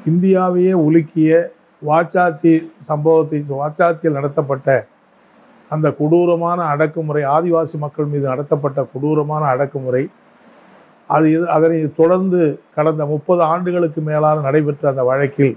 இந்தியாவையே உலுக்கிய வாச்சாத்தி சம்பவத்தை வாச்சாத்தியில் நடத்தப்பட்ட அந்த கொடூரமான அடக்குமுறை ஆதிவாசி மக்கள் மீது நடத்தப்பட்ட கொடூரமான அடக்குமுறை அது இது அதனை தொடர்ந்து கடந்த முப்பது ஆண்டுகளுக்கு மேலாக நடைபெற்ற அந்த வழக்கில்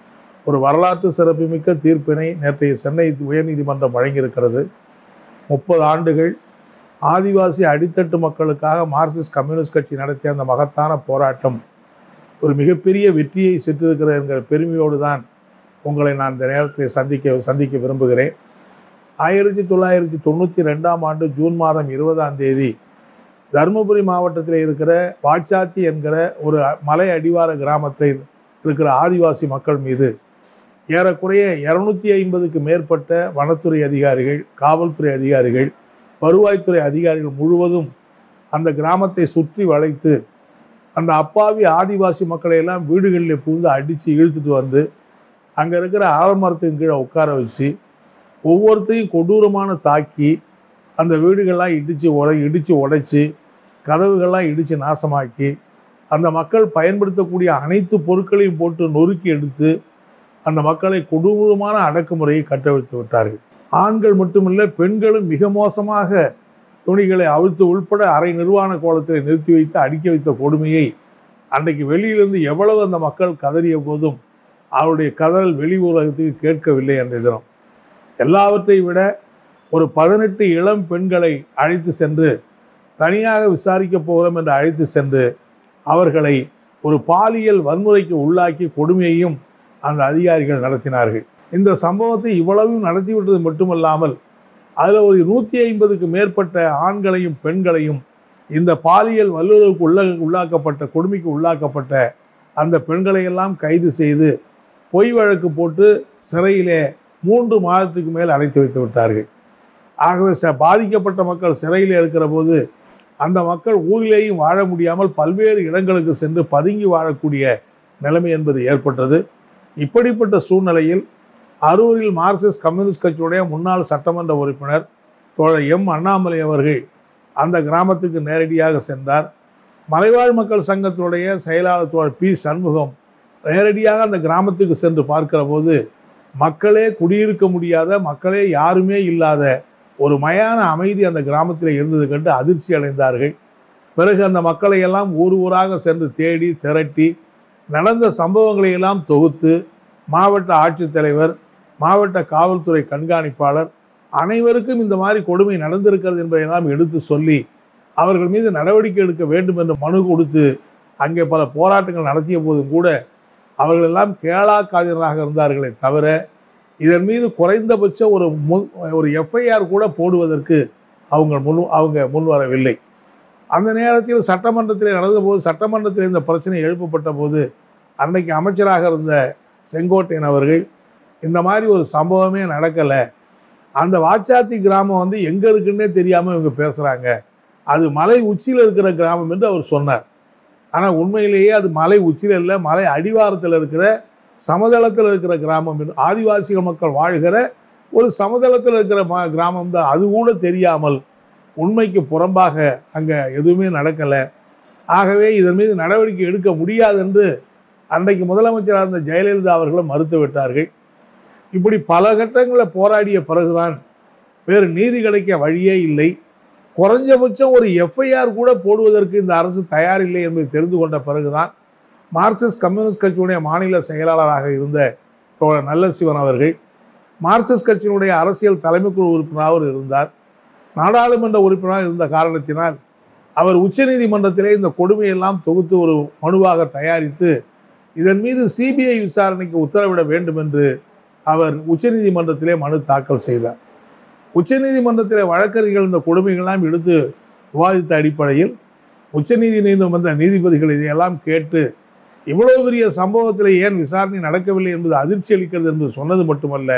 ஒரு வரலாற்று சிறப்புமிக்க தீர்ப்பினை நேற்றைய சென்னை உயர்நீதிமன்றம் வழங்கியிருக்கிறது முப்பது ஆண்டுகள் ஆதிவாசி அடித்தட்டு மக்களுக்காக மார்க்சிஸ்ட் கம்யூனிஸ்ட் கட்சி நடத்திய அந்த மகத்தான போராட்டம் ஒரு மிகப்பெரிய வெற்றியை பெற்றிருக்கிறது என்கிற பெருமையோடு தான் உங்களை நான் இந்த நேரத்தில் சந்திக்க சந்திக்க விரும்புகிறேன் ஆயிரத்தி தொள்ளாயிரத்தி தொண்ணூற்றி ரெண்டாம் ஆண்டு ஜூன் மாதம் இருபதாம் தேதி தருமபுரி மாவட்டத்தில் இருக்கிற வாச்சாத்தி என்கிற ஒரு மலை அடிவார கிராமத்தில் இருக்கிற ஆதிவாசி மக்கள் மீது ஏறக்குறைய இரநூத்தி ஐம்பதுக்கு மேற்பட்ட வனத்துறை அதிகாரிகள் காவல்துறை அதிகாரிகள் வருவாய்த்துறை அதிகாரிகள் முழுவதும் அந்த கிராமத்தை சுற்றி வளைத்து அந்த அப்பாவி ஆதிவாசி மக்களை எல்லாம் வீடுகளில் புகுந்து அடித்து இழுத்துட்டு வந்து அங்கே இருக்கிற ஆலமரத்துக்கு கீழே உட்கார வச்சு ஒவ்வொருத்தையும் கொடூரமான தாக்கி அந்த வீடுகள்லாம் இடித்து உடை இடித்து உடைச்சி கதவுகள்லாம் இடித்து நாசமாக்கி அந்த மக்கள் பயன்படுத்தக்கூடிய அனைத்து பொருட்களையும் போட்டு நொறுக்கி எடுத்து அந்த மக்களை கொடூரமான அடக்குமுறையை கட்டவிழ்த்து விட்டார்கள் ஆண்கள் மட்டுமில்லை பெண்களும் மிக மோசமாக துணிகளை அவிழ்த்து உள்பட அரை நிர்வாண கோலத்தில் நிறுத்தி வைத்து அடிக்க வைத்த கொடுமையை அன்றைக்கு வெளியிலிருந்து எவ்வளவு அந்த மக்கள் கதறிய போதும் அவருடைய கதறல் வெளி உலகத்துக்கு கேட்கவில்லை என்ற தினம் எல்லாவற்றை விட ஒரு பதினெட்டு இளம் பெண்களை அழைத்து சென்று தனியாக விசாரிக்க போகிறோம் என்று அழைத்து சென்று அவர்களை ஒரு பாலியல் வன்முறைக்கு உள்ளாக்கி கொடுமையையும் அந்த அதிகாரிகள் நடத்தினார்கள் இந்த சம்பவத்தை இவ்வளவும் நடத்திவிட்டது மட்டுமல்லாமல் அதில் ஒரு நூற்றி ஐம்பதுக்கு மேற்பட்ட ஆண்களையும் பெண்களையும் இந்த பாலியல் வல்லுறவுக்கு உள்ள உள்ளாக்கப்பட்ட கொடுமைக்கு உள்ளாக்கப்பட்ட அந்த பெண்களை எல்லாம் கைது செய்து பொய் வழக்கு போட்டு சிறையிலே மூன்று மாதத்துக்கு மேல் அடைத்து வைத்து விட்டார்கள் ஆகவே ச பாதிக்கப்பட்ட மக்கள் சிறையில் இருக்கிற போது அந்த மக்கள் ஊரிலேயும் வாழ முடியாமல் பல்வேறு இடங்களுக்கு சென்று பதுங்கி வாழக்கூடிய நிலைமை என்பது ஏற்பட்டது இப்படிப்பட்ட சூழ்நிலையில் அரூரில் மார்க்சிஸ்ட் கம்யூனிஸ்ட் கட்சியுடைய முன்னாள் சட்டமன்ற உறுப்பினர் தோழர் எம் அண்ணாமலை அவர்கள் அந்த கிராமத்துக்கு நேரடியாக சென்றார் மலைவாழ் மக்கள் சங்கத்தினுடைய செயலாளர் தோழர் பி சண்முகம் நேரடியாக அந்த கிராமத்துக்கு சென்று பார்க்கிற போது மக்களே குடியிருக்க முடியாத மக்களே யாருமே இல்லாத ஒரு மயான அமைதி அந்த கிராமத்தில் இருந்தது கண்டு அதிர்ச்சி அடைந்தார்கள் பிறகு அந்த மக்களை எல்லாம் ஊர் ஊராக சென்று தேடி திரட்டி நடந்த சம்பவங்களை எல்லாம் தொகுத்து மாவட்ட ஆட்சித்தலைவர் மாவட்ட காவல்துறை கண்காணிப்பாளர் அனைவருக்கும் இந்த மாதிரி கொடுமை நடந்திருக்கிறது என்பதையெல்லாம் எடுத்து சொல்லி அவர்கள் மீது நடவடிக்கை எடுக்க வேண்டும் என்று மனு கொடுத்து அங்கே பல போராட்டங்கள் நடத்திய போதும் கூட அவர்களெல்லாம் கேளா காதினராக இருந்தார்களே தவிர இதன் மீது குறைந்தபட்ச ஒரு மு ஒரு எஃப்ஐஆர் கூட போடுவதற்கு அவங்க முன் அவங்க முன்வரவில்லை அந்த நேரத்தில் சட்டமன்றத்தில் நடந்தபோது சட்டமன்றத்தில் இந்த பிரச்சனை எழுப்பப்பட்ட போது அன்னைக்கு அமைச்சராக இருந்த செங்கோட்டையன் அவர்கள் இந்த மாதிரி ஒரு சம்பவமே நடக்கலை அந்த வாச்சாத்தி கிராமம் வந்து எங்கே இருக்குன்னே தெரியாமல் இவங்க பேசுகிறாங்க அது மலை உச்சியில் இருக்கிற கிராமம் என்று அவர் சொன்னார் ஆனால் உண்மையிலேயே அது மலை உச்சியில் இல்லை மலை அடிவாரத்தில் இருக்கிற சமதளத்தில் இருக்கிற கிராமம் என்று ஆதிவாசிகள் மக்கள் வாழ்கிற ஒரு சமதளத்தில் இருக்கிற மா கிராமம் தான் அது கூட தெரியாமல் உண்மைக்கு புறம்பாக அங்கே எதுவுமே நடக்கலை ஆகவே இதன் மீது நடவடிக்கை எடுக்க முடியாது என்று அன்றைக்கு முதலமைச்சராக இருந்த ஜெயலலிதா அவர்களும் மறுத்து விட்டார்கள் இப்படி பல கட்டங்களில் போராடிய பிறகுதான் வேறு நீதி கிடைக்க வழியே இல்லை குறைஞ்சபட்சம் ஒரு எஃப்ஐஆர் கூட போடுவதற்கு இந்த அரசு தயாரில்லை என்பதை தெரிந்து கொண்ட பிறகுதான் மார்க்சிஸ்ட் கம்யூனிஸ்ட் கட்சியினுடைய மாநில செயலாளராக இருந்த தோழர் நல்லசிவன் அவர்கள் மார்க்சிஸ்ட் கட்சியினுடைய அரசியல் தலைமைக்குழு உறுப்பினராக இருந்தார் நாடாளுமன்ற உறுப்பினராக இருந்த காரணத்தினால் அவர் உச்சநீதிமன்றத்திலே இந்த கொடுமையெல்லாம் தொகுத்து ஒரு மனுவாக தயாரித்து இதன் மீது சிபிஐ விசாரணைக்கு உத்தரவிட வேண்டும் என்று அவர் உச்சநீதிமன்றத்திலே மனு தாக்கல் செய்தார் உச்சநீதிமன்றத்திலே வழக்கறிஞர்கள் இந்த கொடுமைகள்லாம் எடுத்து விவாதித்த அடிப்படையில் உச்சநீதி நீதிமன்ற நீதிபதிகள் இதையெல்லாம் கேட்டு இவ்வளவு பெரிய சம்பவத்தில் ஏன் விசாரணை நடக்கவில்லை என்பது அதிர்ச்சி அளிக்கிறது என்று சொன்னது மட்டுமல்ல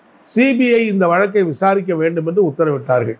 சிபிஐ இந்த வழக்கை விசாரிக்க வேண்டும் என்று உத்தரவிட்டார்கள்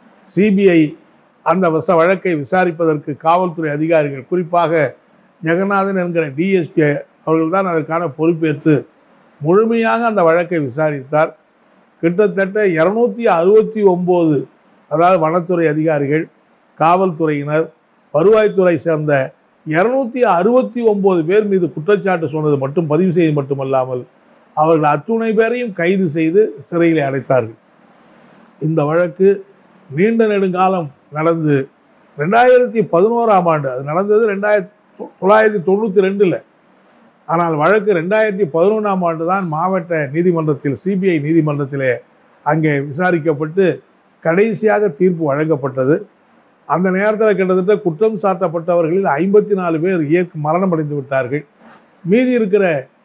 சிபிஐ அந்த வச வழக்கை விசாரிப்பதற்கு காவல்துறை அதிகாரிகள் குறிப்பாக ஜெகநாதன் என்கிற டிஎஸ்பி அவர்கள்தான் அதற்கான பொறுப்பேற்று முழுமையாக அந்த வழக்கை விசாரித்தார் கிட்டத்தட்ட இரநூத்தி அறுபத்தி ஒம்பது அதாவது வனத்துறை அதிகாரிகள் காவல்துறையினர் வருவாய்த்துறை சேர்ந்த இருநூத்தி அறுபத்தி ஒன்பது பேர் மீது குற்றச்சாட்டு சொன்னது மட்டும் பதிவு செய்து மட்டுமல்லாமல் அவர்கள் அத்துணை பேரையும் கைது செய்து சிறையில் அடைத்தார்கள் இந்த வழக்கு நீண்ட நெடுங்காலம் நடந்து ரெண்டாயிரத்தி பதினோராம் ஆண்டு அது நடந்தது ரெண்டாயிரத்தி தொள்ளாயிரத்தி தொண்ணூற்றி ரெண்டில் ஆனால் வழக்கு ரெண்டாயிரத்தி பதினொன்றாம் ஆண்டு தான் மாவட்ட நீதிமன்றத்தில் சிபிஐ நீதிமன்றத்திலே அங்கே விசாரிக்கப்பட்டு கடைசியாக தீர்ப்பு வழங்கப்பட்டது அந்த நேரத்தில் கிட்டத்தட்ட குற்றம் சாட்டப்பட்டவர்களில் ஐம்பத்தி நாலு பேர் இயற்கை மரணம் அடைந்து விட்டார்கள் மீதி இருக்கிற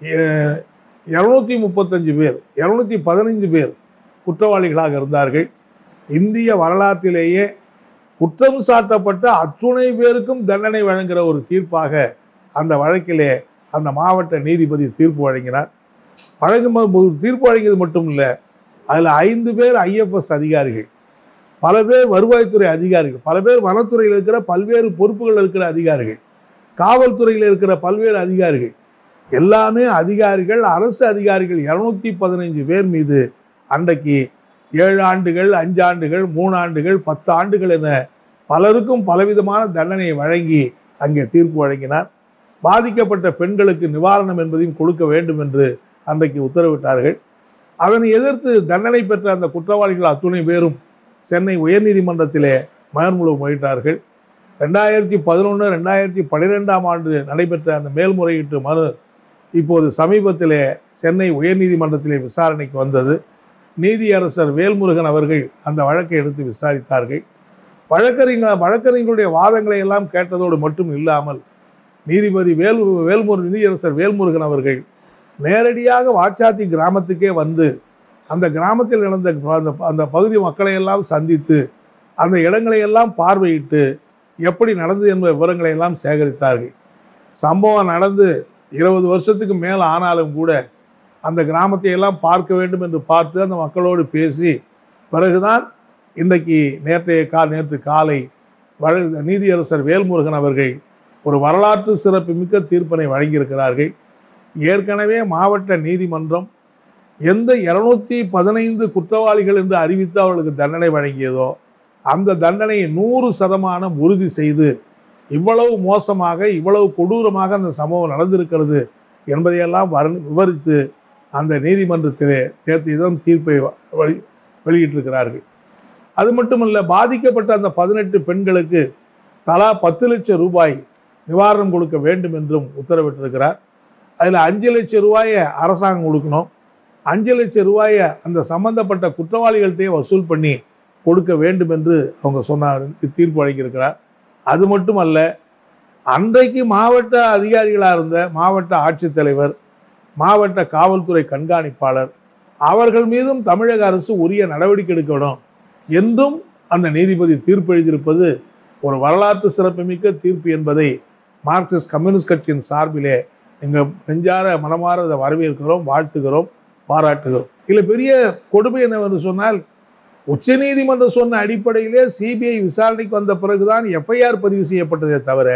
இரநூத்தி முப்பத்தஞ்சு பேர் இரநூத்தி பதினைஞ்சு பேர் குற்றவாளிகளாக இருந்தார்கள் இந்திய வரலாற்றிலேயே குற்றம் சாட்டப்பட்ட அத்துணை பேருக்கும் தண்டனை வழங்குகிற ஒரு தீர்ப்பாக அந்த வழக்கிலே அந்த மாவட்ட நீதிபதி தீர்ப்பு வழங்கினார் வழங்கும் போது தீர்ப்பு வழங்கியது மட்டும் இல்லை அதில் ஐந்து பேர் ஐஎஃப்எஸ் அதிகாரிகள் பல பேர் வருவாய்த்துறை அதிகாரிகள் பல பேர் வனத்துறையில் இருக்கிற பல்வேறு பொறுப்புகள் இருக்கிற அதிகாரிகள் காவல்துறையில் இருக்கிற பல்வேறு அதிகாரிகள் எல்லாமே அதிகாரிகள் அரசு அதிகாரிகள் இரநூத்தி பதினைஞ்சு பேர் மீது அன்றைக்கு ஏழு ஆண்டுகள் அஞ்சு ஆண்டுகள் மூணு ஆண்டுகள் பத்து ஆண்டுகள் என பலருக்கும் பலவிதமான தண்டனையை வழங்கி அங்கே தீர்ப்பு வழங்கினார் பாதிக்கப்பட்ட பெண்களுக்கு நிவாரணம் என்பதையும் கொடுக்க வேண்டும் என்று அன்றைக்கு உத்தரவிட்டார்கள் அதனை எதிர்த்து தண்டனை பெற்ற அந்த குற்றவாளிகள் அத்துணை பேரும் சென்னை உயர்நீதிமன்றத்திலே மேல்முறை முறையிட்டார்கள் ரெண்டாயிரத்தி பதினொன்று ரெண்டாயிரத்தி பன்னிரெண்டாம் ஆண்டு நடைபெற்ற அந்த மேல்முறையீட்டு மனு இப்போது சமீபத்திலே சென்னை உயர்நீதிமன்றத்திலே விசாரணைக்கு வந்தது நீதியரசர் வேல்முருகன் அவர்கள் அந்த வழக்கை எடுத்து விசாரித்தார்கள் வழக்கறிஞர் வழக்கறிஞர்களுடைய வாதங்களை எல்லாம் கேட்டதோடு மட்டும் இல்லாமல் நீதிபதி வேல் வேல்முரு நீதியரசர் வேல்முருகன் அவர்கள் நேரடியாக வாச்சாத்தி கிராமத்துக்கே வந்து அந்த கிராமத்தில் நடந்த அந்த அந்த பகுதி மக்களை எல்லாம் சந்தித்து அந்த இடங்களை எல்லாம் பார்வையிட்டு எப்படி நடந்தது என்ற விவரங்களை எல்லாம் சேகரித்தார்கள் சம்பவம் நடந்து இருபது வருஷத்துக்கு மேல் ஆனாலும் கூட அந்த கிராமத்தை எல்லாம் பார்க்க வேண்டும் என்று பார்த்து அந்த மக்களோடு பேசி பிறகுதான் இன்றைக்கு நேற்றைய கா நேற்று காலை வழ நீதியரசர் வேல்முருகன் அவர்கள் ஒரு வரலாற்று சிறப்புமிக்க தீர்ப்பினை வழங்கியிருக்கிறார்கள் ஏற்கனவே மாவட்ட நீதிமன்றம் எந்த இருநூத்தி பதினைந்து குற்றவாளிகள் என்று அறிவித்து அவர்களுக்கு தண்டனை வழங்கியதோ அந்த தண்டனையை நூறு சதமானம் உறுதி செய்து இவ்வளவு மோசமாக இவ்வளவு கொடூரமாக அந்த சம்பவம் நடந்திருக்கிறது என்பதையெல்லாம் வர்ண விவரித்து அந்த நீதிமன்றத்திலே நேற்று தினம் தீர்ப்பை வெளி வெளியிட்டிருக்கிறார்கள் அது மட்டுமல்ல பாதிக்கப்பட்ட அந்த பதினெட்டு பெண்களுக்கு தலா பத்து லட்சம் ரூபாய் நிவாரணம் கொடுக்க வேண்டும் என்றும் உத்தரவிட்டிருக்கிறார் அதில் அஞ்சு லட்சம் ரூபாயை அரசாங்கம் கொடுக்கணும் அஞ்சு லட்சம் ரூபாயை அந்த சம்பந்தப்பட்ட குற்றவாளிகள்கிட்டயே வசூல் பண்ணி கொடுக்க வேண்டும் என்று அவங்க சொன்னார் தீர்ப்பு வழங்கியிருக்கிறார் அது மட்டுமல்ல அன்றைக்கு மாவட்ட அதிகாரிகளாக இருந்த மாவட்ட ஆட்சித்தலைவர் மாவட்ட காவல்துறை கண்காணிப்பாளர் அவர்கள் மீதும் தமிழக அரசு உரிய நடவடிக்கை எடுக்கணும் என்றும் அந்த நீதிபதி தீர்ப்பு எழுதியிருப்பது ஒரு வரலாற்று சிறப்புமிக்க தீர்ப்பு என்பதை மார்க்சிஸ்ட் கம்யூனிஸ்ட் கட்சியின் சார்பிலே எங்கள் நெஞ்சார மனமார அதை வரவேற்கிறோம் வாழ்த்துகிறோம் பாராட்டுகிறோம் இதில் பெரிய கொடுமை என்னவென்று சொன்னால் உச்சநீதிமன்றம் சொன்ன அடிப்படையிலே சிபிஐ விசாரணைக்கு வந்த பிறகுதான் எஃப்ஐஆர் பதிவு செய்யப்பட்டதே தவிர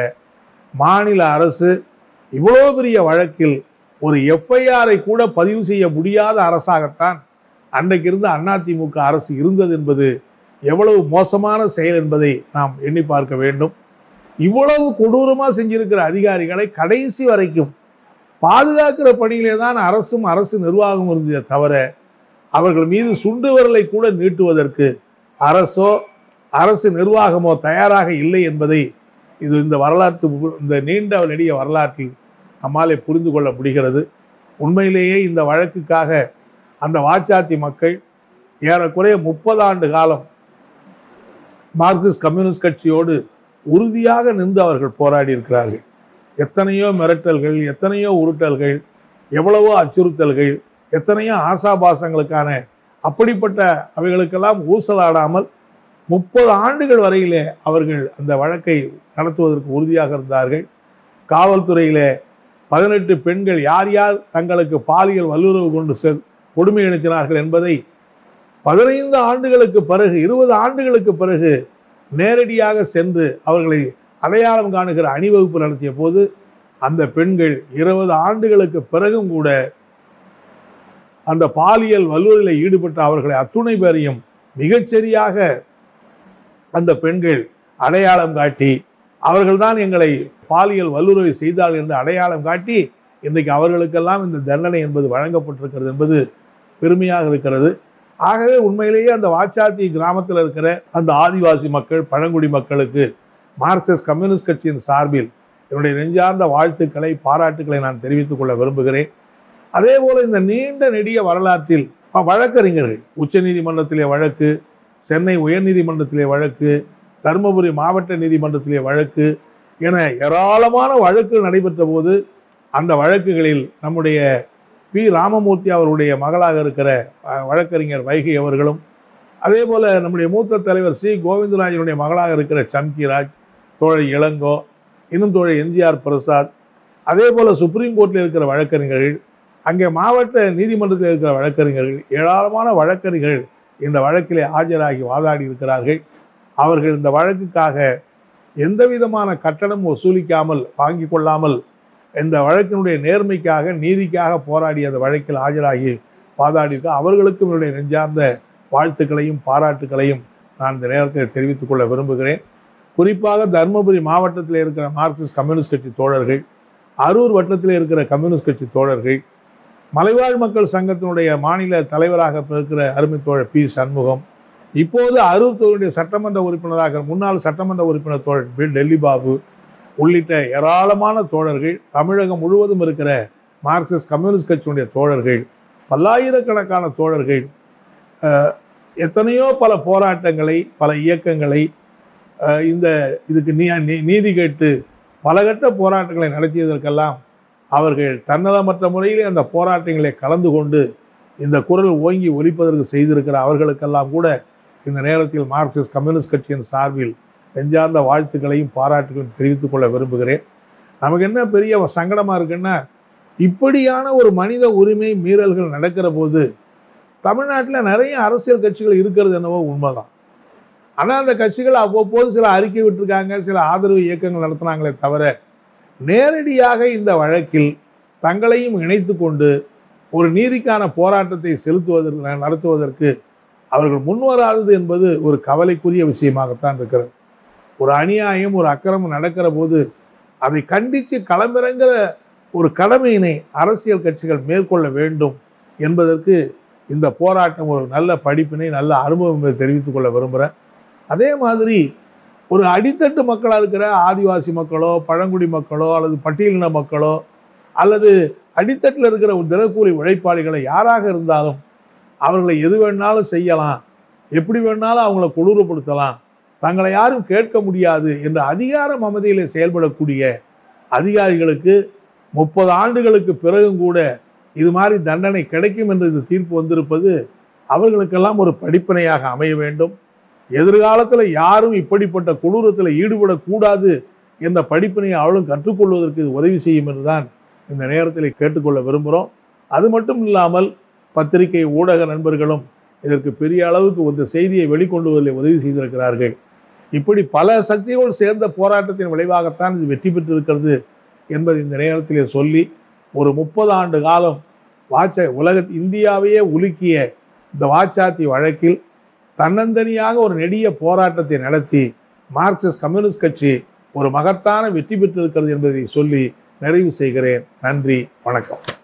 மாநில அரசு இவ்வளோ பெரிய வழக்கில் ஒரு எஃப்ஐஆரை கூட பதிவு செய்ய முடியாத அரசாகத்தான் அன்றைக்கு இருந்த அதிமுக அரசு இருந்தது என்பது எவ்வளவு மோசமான செயல் என்பதை நாம் எண்ணி பார்க்க வேண்டும் இவ்வளவு கொடூரமாக செஞ்சிருக்கிற அதிகாரிகளை கடைசி வரைக்கும் பாதுகாக்கிற பணியிலே தான் அரசும் அரசு நிர்வாகம் இருந்ததே தவிர அவர்கள் மீது சுண்டு விரலை கூட நீட்டுவதற்கு அரசோ அரசு நிர்வாகமோ தயாராக இல்லை என்பதை இது இந்த வரலாற்று இந்த நீண்ட நெடிய வரலாற்றில் நம்மாலே புரிந்து கொள்ள முடிகிறது உண்மையிலேயே இந்த வழக்குக்காக அந்த வாச்சாத்தி மக்கள் ஏறக்குறைய முப்பது ஆண்டு காலம் மார்க்சிஸ்ட் கம்யூனிஸ்ட் கட்சியோடு உறுதியாக நின்று அவர்கள் போராடி இருக்கிறார்கள் எத்தனையோ மிரட்டல்கள் எத்தனையோ உருட்டல்கள் எவ்வளவோ அச்சுறுத்தல்கள் எத்தனையோ ஆசாபாசங்களுக்கான அப்படிப்பட்ட அவைகளுக்கெல்லாம் ஊசலாடாமல் முப்பது ஆண்டுகள் வரையிலே அவர்கள் அந்த வழக்கை நடத்துவதற்கு உறுதியாக இருந்தார்கள் காவல்துறையிலே பதினெட்டு பெண்கள் யார் யார் தங்களுக்கு பாலியல் வல்லுறவு கொண்டு செ- கொடுமை இணைத்தினார்கள் என்பதை பதினைந்து ஆண்டுகளுக்கு பிறகு இருபது ஆண்டுகளுக்கு பிறகு நேரடியாக சென்று அவர்களை அடையாளம் காணுகிற அணிவகுப்பு நடத்திய போது அந்த பெண்கள் இருபது ஆண்டுகளுக்கு பிறகும் கூட அந்த பாலியல் வல்லுறையில் ஈடுபட்ட அவர்களை அத்துணை பேரையும் மிகச்சரியாக அந்த பெண்கள் அடையாளம் காட்டி அவர்கள்தான் எங்களை பாலியல் வல்லுறவை செய்தார்கள் என்று அடையாளம் காட்டி இன்றைக்கு அவர்களுக்கெல்லாம் இந்த தண்டனை என்பது வழங்கப்பட்டிருக்கிறது என்பது பெருமையாக இருக்கிறது ஆகவே உண்மையிலேயே அந்த வாச்சாத்தி கிராமத்தில் இருக்கிற அந்த ஆதிவாசி மக்கள் பழங்குடி மக்களுக்கு மார்க்சிஸ்ட் கம்யூனிஸ்ட் கட்சியின் சார்பில் என்னுடைய நெஞ்சார்ந்த வாழ்த்துக்களை பாராட்டுக்களை நான் தெரிவித்துக் கொள்ள விரும்புகிறேன் அதே போல இந்த நீண்ட நெடிய வரலாற்றில் ப- வழக்கறிஞர்கள் உச்சநீதிமன்றத்திலே வழக்கு சென்னை உயர்நீதிமன்றத்திலே வழக்கு தருமபுரி மாவட்ட நீதிமன்றத்திலே வழக்கு என ஏராளமான வழக்குகள் நடைபெற்ற போது அந்த வழக்குகளில் நம்முடைய பி ராமமூர்த்தி அவருடைய மகளாக இருக்கிற அஹ், வழக்கறிஞர் வைகை அவர்களும் அதே போல நம்முடைய மூத்த தலைவர் சி கோவிந்தராஜனுடைய மகளாக இருக்கிற சம்கிராஜ் தோழர் இளங்கோ இன்னும் தோழர் எம்ஜிஆர் பிரசாத் அதே போல சுப்ரீம் கோர்ட்டில் இருக்கிற வழக்கறிஞர்கள் அங்கே மாவட்ட நீதிமன்றத்தில் இருக்கிற வழக்கறிஞர்கள் ஏராளமான வழக்கறிஞர்கள் இந்த வழக்கிலே ஆஜராகி வாதாடி இருக்கிறார்கள் அவர்கள் இந்த வழக்குக்காக எந்த விதமான கட்டணம் வசூலிக்காமல் வாங்கி கொள்ளாமல் இந்த வழக்கினுடைய நேர்மைக்காக நீதிக்காக போராடி அந்த வழக்கில் ஆஜராகி வாதாடியிருக்க அவர்களுக்கும் என்னுடைய நெஞ்சார்ந்த வாழ்த்துக்களையும் பாராட்டுக்களையும் நான் இந்த நேரத்தில் தெரிவித்துக் கொள்ள விரும்புகிறேன் குறிப்பாக தருமபுரி மாவட்டத்தில் இருக்கிற மார்க்சிஸ்ட் கம்யூனிஸ்ட் கட்சி தோழர்கள் அரூர் வட்டத்தில் இருக்கிற கம்யூனிஸ்ட் கட்சி தோழர்கள் மலைவாழ் மக்கள் சங்கத்தினுடைய மாநில தலைவராக இருக்கிற அருமை தோழர் பி சண்முகம் இப்போது அரூர் தொகுதியுடைய சட்டமன்ற உறுப்பினராக முன்னாள் சட்டமன்ற உறுப்பினர் தோழர் பி டெல்லி பாபு உள்ளிட்ட ஏராளமான தோழர்கள் தமிழகம் முழுவதும் இருக்கிற மார்க்சிஸ்ட் கம்யூனிஸ்ட் கட்சியினுடைய தோழர்கள் பல்லாயிரக்கணக்கான தோழர்கள் அஹ், எத்தனையோ பல போராட்டங்களை பல இயக்கங்களை அஹ், இந்த இதுக்கு நீ நீ- நீதி கேட்டு பலகட்ட போராட்டங்களை நடத்தியதற்கெல்லாம் அவர்கள் தன்னலமற்ற முறையிலே அந்த போராட்டங்களை கலந்து கொண்டு இந்த குரல் ஓங்கி ஒலிப்பதற்கு செய்திருக்கிற அவர்களுக்கெல்லாம் கூட இந்த நேரத்தில் மார்க்சிஸ்ட் கம்யூனிஸ்ட் கட்சியின் சார்பில் நெஞ்சார்ந்த வாழ்த்துக்களையும் பாராட்டுகளையும் தெரிவித்துக் கொள்ள விரும்புகிறேன் நமக்கு என்ன பெரிய சங்கடமாக இருக்குன்னா இப்படியான ஒரு மனித உரிமை மீறல்கள் நடக்கிற போது தமிழ்நாட்டில் நிறைய அரசியல் கட்சிகள் இருக்கிறது என்னவோ உண்மைதான் ஆனால் அந்த கட்சிகள் அவ்வப்போது சில அறிக்கை விட்டிருக்காங்க சில ஆதரவு இயக்கங்கள் நடத்துனாங்களே தவிர நேரடியாக இந்த வழக்கில் தங்களையும் இணைத்து கொண்டு ஒரு நீதிக்கான போராட்டத்தை செலுத்துவதற்கு நடத்துவதற்கு அவர்கள் முன்வராதது என்பது ஒரு கவலைக்குரிய விஷயமாகத்தான் இருக்கிறது ஒரு அநியாயம் ஒரு அக்கிரமம் நடக்கிற போது அதை கண்டித்து களமிறங்கிற ஒரு கடமையினை அரசியல் கட்சிகள் மேற்கொள்ள வேண்டும் என்பதற்கு இந்த போராட்டம் ஒரு நல்ல படிப்பினை நல்ல அனுபவம் தெரிவித்துக் கொள்ள விரும்புகிறேன் அதே மாதிரி ஒரு அடித்தட்டு மக்களாக இருக்கிற ஆதிவாசி மக்களோ பழங்குடி மக்களோ அல்லது பட்டியலின மக்களோ அல்லது அடித்தட்டில் இருக்கிற ஒரு தினக்கூலி உழைப்பாளிகளை யாராக இருந்தாலும் அவர்களை எது வேணாலும் செய்யலாம் எப்படி வேணாலும் அவங்கள கொடூரப்படுத்தலாம் தங்களை யாரும் கேட்க முடியாது என்ற அதிகார மமதியிலே செயல்படக்கூடிய அதிகாரிகளுக்கு முப்பது ஆண்டுகளுக்கு பிறகும் கூட இது மாதிரி தண்டனை கிடைக்கும் என்று இந்த தீர்ப்பு வந்திருப்பது அவர்களுக்கெல்லாம் ஒரு படிப்பினையாக அமைய வேண்டும் எதிர்காலத்தில் யாரும் இப்படிப்பட்ட கொடூரத்தில் ஈடுபடக்கூடாது என்ற படிப்பினை அவளும் கற்றுக்கொள்வதற்கு இது உதவி செய்யும் என்றுதான் இந்த நேரத்தில் கேட்டுக்கொள்ள விரும்புகிறோம் அது மட்டும் இல்லாமல் பத்திரிகை ஊடக நண்பர்களும் இதற்கு பெரிய அளவுக்கு இந்த செய்தியை வெளிக்கொண்டு வருவதில் உதவி செய்திருக்கிறார்கள் இப்படி பல சக்திகள் சேர்ந்த போராட்டத்தின் விளைவாகத்தான் இது வெற்றி பெற்றிருக்கிறது என்பதை இந்த நேரத்திலே சொல்லி ஒரு முப்பது ஆண்டு காலம் வாச்ச உலக இந்தியாவையே உலுக்கிய இந்த வாச்சாத்தி வழக்கில் தன்னந்தனியாக ஒரு நெடிய போராட்டத்தை நடத்தி மார்க்சிஸ்ட் கம்யூனிஸ்ட் கட்சி ஒரு மகத்தான வெற்றி பெற்றிருக்கிறது என்பதை சொல்லி நிறைவு செய்கிறேன் நன்றி வணக்கம்